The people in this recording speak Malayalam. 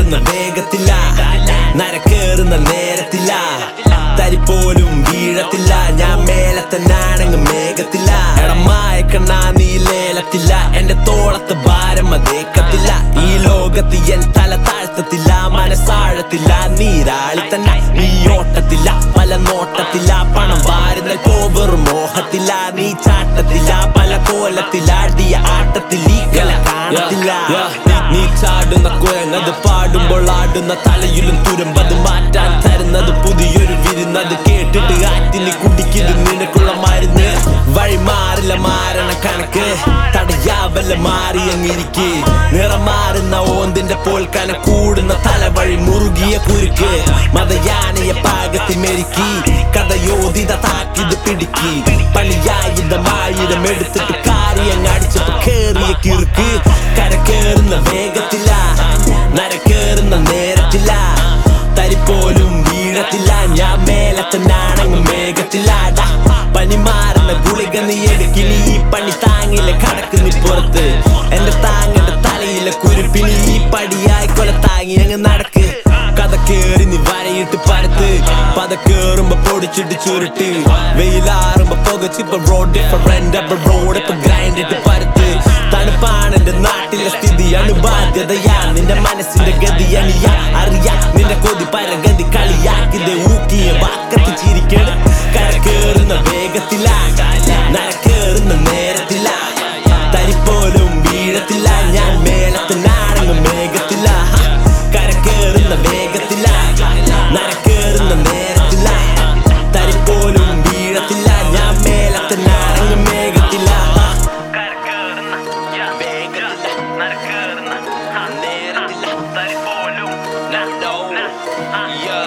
കരക്കേറുന്ന വേഗത്തില്ല നരക്കേറുന്ന നേരത്തില്ല തരിപ്പോലും വീഴത്തില്ല ഞാൻ മേലെ തന്നാണങ്ങ് മേഘത്തില്ല എടമായ കണ്ണാ നീ ലേലത്തില്ല എന്റെ തോളത്ത് ഭാരം അതേക്കത്തില്ല ഈ ലോകത്ത് എൻ തല താഴ്ത്തത്തില്ല മനസ്സാഴത്തില്ല നീരാളി തന്നെ നീ ഓട്ടത്തില്ല പല നോട്ടത്തില്ല പണം വാരുന്ന കോവർ മോഹത്തില്ല നീ ചാട്ടത്തില്ല പല കോലത്തില്ല അടിയ ആട്ടത്തിൽ ഈ കല കാണത്തില്ല നീ ചാടുന്ന കുരങ്ങത് പാടുമ്പോൾ ആടുന്ന തലയിലും തുരുമ്പത് മാറ്റാൻ തരുന്നത് പുതിയൊരു വിരുന്നത് കേട്ടിട്ട് ആറ്റിന് കുടിക്കുന്നത് നിനക്കുള്ള മരുന്ന് വഴി മാറില്ല മാറണ കണക്ക് തടയാവല്ല മാറി അങ്ങിരിക്ക് നിറം മാറുന്ന ഓന്തിന്റെ പോൽ കന കൂടുന്ന തലവഴി മുറുകിയ കുരുക്ക് മതയാനയെ പാകത്തിൽ മെരുക്കി കഥയോധിത താക്കിത് പിടിക്കി പണിയായുധമായുധം എടുത്തിട്ട് കാര്യങ്ങ് അടിച്ചപ്പോ കേറിയ കിറുക്ക് കരക്കേറുന്ന വേഗത്തില്ല നരക്കേറുന്ന നേരത്തില്ല തരിപ്പോലും വീഴത്തില്ല ഞാൻ മേലത്തന്നാണങ്ങ് മേഘത്തില്ല ഡാ. പനി മാറുന്ന ഗുളിക നീ എടുക്കിനി ഈ പണി താങ്ങില്ല കടക്കുന്നി പുറത്ത് എന്റെ താങ്ങന്റെ തലയിലെ കുരുപ്പിനി ഈ പടിയായി കൊല താങ്ങി അങ്ങ് നടക്ക് കഥ കേറി നീ വരയിട്ട് പരത്ത് പത കേറുമ്പോ പൊടിച്ചിട്ട് ചുരുട്ട് വെയിലാറുമ്പോ പുകച്ചിപ്പോ റോഡ് ഡിഫറെന്റ് അപ്പൊ റോഡ് ഇപ്പൊ ഗ്രൈൻഡ് ഇട്ട് പരത്ത് തണുപ്പാണ് എന്റെ നാട്ടിലെ സ്ഥിതി അണുബാധ്യതയാ നിന്റെ മനസ്സിന്റെ ഗതി അണിയാ അറിയാ നിന്റെ കൊതി പരഗതി കളിയാക്കിത് ഊക്കിയ വാക്കത്ത് ചിരിക്കണം കരക്കേറുന്ന വേഗത്തില നരക്കേറുന്ന നേരത്തില തരിപ്പോലും വീഴത്തില്ല ഞാൻ മേലത്ത് നാടങ്ങ് മേഘത്തില കരക്കേറുന്ന വേഗത്തില നരക്കേറുന്ന നേരത്തില തരിപ്പോലും വീഴത്തില്ല ഞാൻ മേലത്ത് നാടങ്ങ് മേഘത്തില കരക്കേറുന്ന വേഗത്തില്ല നരക്കേറുന്ന നേരത്തില്ല തരിപ്പോലും Yeah.